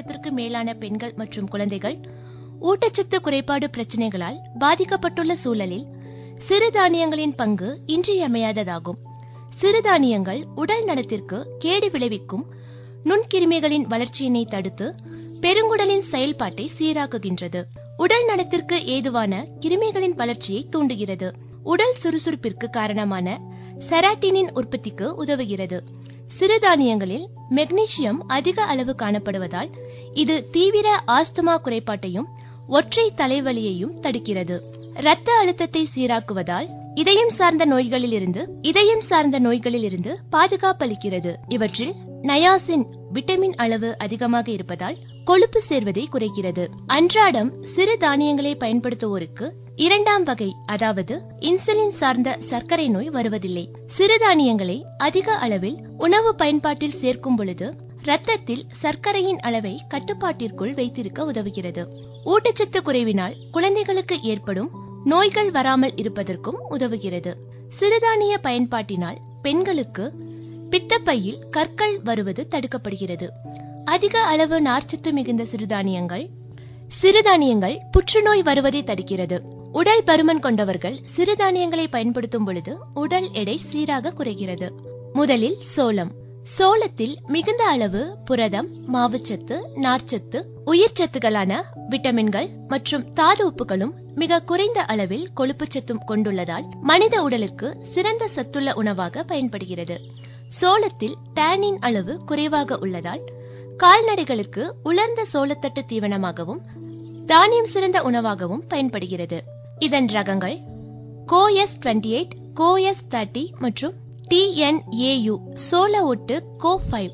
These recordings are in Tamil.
வயதிற்கு மேலான பெண்கள் மற்றும் குழந்தைகள் ஊட்டச்சத்து குறைபாடு பிரச்சனைகளால் பாதிக்கப்பட்டுள்ள சூழலில் சிறுதானியங்களின் பங்கு இன்றியமையாததாகும் சிறுதானியங்கள் உடல் நலத்திற்கு கேடு விளைவிக்கும் நுண்கிருமிகளின் வளர்ச்சியினை தடுத்து பெருங்குடலின் செயல்பாட்டை சீராக்குகின்றது உடல் நலத்திற்கு ஏதுவான கிருமிகளின் வளர்ச்சியை தூண்டுகிறது உடல் சுறுசுறுப்பிற்கு காரணமான செராட்டினின் உற்பத்திக்கு உதவுகிறது சிறுதானியங்களில் மெக்னீசியம் அதிக அளவு காணப்படுவதால் இது தீவிர ஆஸ்துமா குறைபாட்டையும் ஒற்றை தலைவலியையும் தடுக்கிறது இரத்த அழுத்தத்தை சீராக்குவதால் இதயம் சார்ந்த நோய்களில் இருந்து இதயம் சார்ந்த நோய்களில் இருந்து பாதுகாப்பளிக்கிறது இவற்றில் நயாசின் விட்டமின் அளவு அதிகமாக இருப்பதால் கொழுப்பு சேர்வதை குறைக்கிறது அன்றாடம் சிறு தானியங்களை பயன்படுத்துவோருக்கு இரண்டாம் வகை அதாவது இன்சுலின் சார்ந்த சர்க்கரை நோய் வருவதில்லை சிறுதானியங்களை அதிக அளவில் உணவு பயன்பாட்டில் சேர்க்கும் பொழுது ரத்தத்தில் சர்க்கரையின் அளவை கட்டுப்பாட்டிற்குள் வைத்திருக்க உதவுகிறது ஊட்டச்சத்து குறைவினால் குழந்தைகளுக்கு ஏற்படும் நோய்கள் வராமல் இருப்பதற்கும் உதவுகிறது சிறுதானிய பயன்பாட்டினால் பெண்களுக்கு பித்தப்பையில் கற்கள் வருவது தடுக்கப்படுகிறது அதிக அளவு நார்ச்சத்து மிகுந்த சிறுதானியங்கள் சிறுதானியங்கள் புற்றுநோய் வருவதை தடுக்கிறது உடல் பருமன் கொண்டவர்கள் சிறுதானியங்களை பயன்படுத்தும் பொழுது உடல் எடை சீராக குறைகிறது முதலில் சோளம் சோளத்தில் மிகுந்த அளவு புரதம் மாவுச்சத்து நார்ச்சத்து உயிர்ச்சத்துகளான விட்டமின்கள் மற்றும் தாது உப்புகளும் மிக குறைந்த அளவில் கொழுப்புச்சத்தும் கொண்டுள்ளதால் மனித உடலுக்கு சிறந்த சத்துள்ள உணவாக பயன்படுகிறது சோளத்தில் டேனின் அளவு குறைவாக உள்ளதால் கால்நடைகளுக்கு உலர்ந்த சோளத்தட்டு தீவனமாகவும் தானியம் சிறந்த உணவாகவும் பயன்படுகிறது இதன் ரகங்கள் COS twenty eight COS thirty மற்றும் டிஎன்ஏயு சோள ஒட்டு கோ ஃபைவ்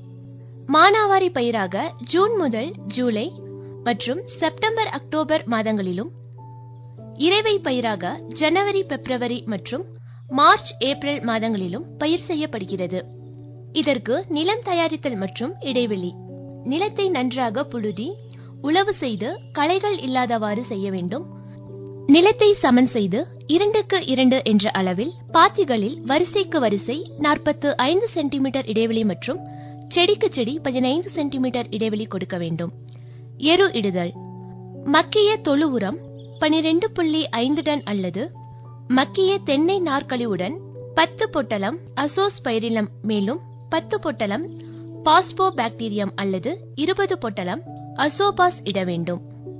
மானாவாரி பயிராக ஜூன் முதல் ஜூலை மற்றும் செப்டம்பர் அக்டோபர் மாதங்களிலும் இறைவை பயிராக ஜனவரி பிப்ரவரி மற்றும் மார்ச் ஏப்ரல் மாதங்களிலும் பயிர் செய்யப்படுகிறது இதற்கு நிலம் தயாரித்தல் மற்றும் இடைவெளி நிலத்தை நன்றாக புழுதி உழவு செய்து களைகள் இல்லாதவாறு செய்ய வேண்டும் நிலத்தை சமன் செய்து இரண்டுக்கு இரண்டு என்ற அளவில் பாத்திகளில் வரிசைக்கு வரிசை நாற்பத்து ஐந்து சென்டிமீட்டர் இடைவெளி மற்றும் செடிக்கு செடி பதினைந்து சென்டிமீட்டர் இடைவெளி கொடுக்க வேண்டும் எரு இடுதல் மக்கிய தொழு உரம் பனிரெண்டு புள்ளி ஐந்து டன் அல்லது மக்கிய தென்னை நாற்கழிவுடன் பத்து பொட்டலம் அசோஸ் பைரிலம் மேலும் பத்து பொட்டலம் பாஸ்போ பாக்டீரியம் அல்லது இருபது பொட்டலம் அசோபாஸ் இட வேண்டும்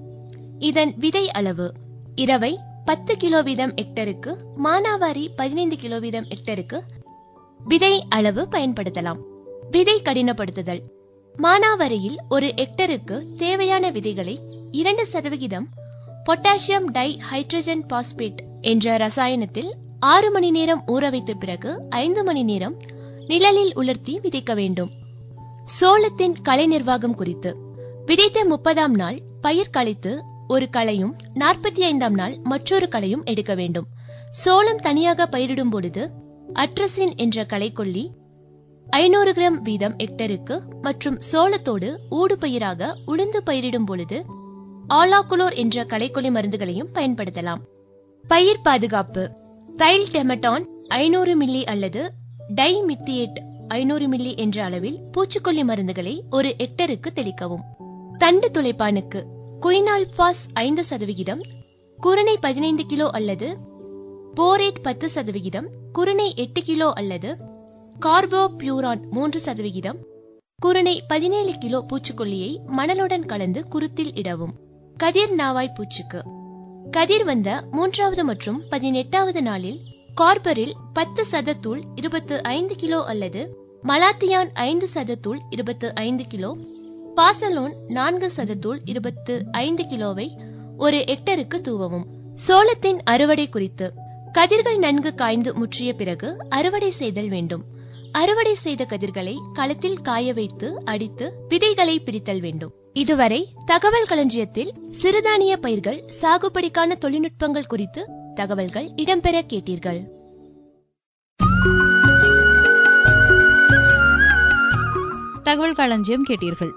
இதன் விதை அளவு இரவை பத்து கிலோ வீதம் ஹெக்டருக்கு மானாவாரி பதினைந்து கிலோ வீதம் ஹெக்டருக்கு விதை அளவு பயன்படுத்தலாம் விதை கடினப்படுத்துதல் மானாவாரியில் ஒரு ஹெக்டருக்கு தேவையான விதைகளை இரண்டு சதவிகிதம் பொட்டாசியம் டை ஹைட்ரஜன் பாஸ்பேட் என்ற ரசாயனத்தில் ஆறு மணி நேரம் ஊற வைத்த பிறகு ஐந்து மணி நேரம் நிழலில் உலர்த்தி விதைக்க வேண்டும் சோளத்தின் களை நிர்வாகம் குறித்து விதைத்த முப்பதாம் நாள் பயிர் களைத்து ஒரு களையும் நாற்பத்தி ஐந்தாம் நாள் மற்றொரு களையும் எடுக்க வேண்டும் சோளம் தனியாக பயிரிடும் பொழுது அட்ரசின் என்ற களைக்கொல்லி ஐநூறு கிராம் வீதம் ஹெக்டருக்கு மற்றும் சோளத்தோடு ஊடு பயிராக உளுந்து பயிரிடும் பொழுது ஆலாகுலோர் என்ற களைக்கொல்லி மருந்துகளையும் பயன்படுத்தலாம் பயிர் பாதுகாப்பு தைல் டெமட்டான் ஐநூறு மில்லி அல்லது டைமித்தியேட் ஐநூறு மில்லி என்ற அளவில் பூச்சிக்கொல்லி மருந்துகளை ஒரு ஹெக்டருக்கு தெளிக்கவும் தண்டு துளைப்பானுக்கு குயினால் பாஸ் ஐந்து சதவிகிதம் குருணை பதினைந்து கிலோ அல்லது போரேட் பத்து சதவிகிதம் குருணை எட்டு கிலோ அல்லது கார்போ பியூரான் மூன்று சதவிகிதம் குருணை பதினேழு கிலோ பூச்சிக்கொல்லியை மணலுடன் கலந்து குருத்தில் இடவும் கதிர் நாவாய் பூச்சிக்கு கதிர் வந்த மூன்றாவது மற்றும் பதினெட்டாவது நாளில் கார்பரில் பத்து சதத்தூள் இருபத்து ஐந்து கிலோ அல்லது மலாத்தியான் ஐந்து சதத்தூள் இருபத்து ஐந்து கிலோ பாசலோன் நான்கு சதத்தூள் இருபத்து ஐந்து கிலோவை ஒரு ஹெக்டருக்கு தூவவும் சோளத்தின் அறுவடை குறித்து கதிர்கள் நன்கு காய்ந்து முற்றிய பிறகு அறுவடை செய்தல் வேண்டும் அறுவடை செய்த கதிர்களை களத்தில் காய வைத்து அடித்து விதைகளை பிரித்தல் வேண்டும் இதுவரை தகவல் களஞ்சியத்தில் சிறுதானிய பயிர்கள் சாகுபடிக்கான தொழில்நுட்பங்கள் குறித்து தகவல்கள் இடம்பெற கேட்டீர்கள் தகவல் களஞ்சியம் கேட்டீர்கள்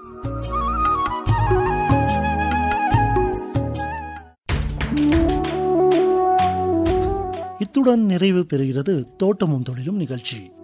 இத்துடன் நிறைவு பெறுகிறது தோட்டமும் தொழிலும் நிகழ்ச்சி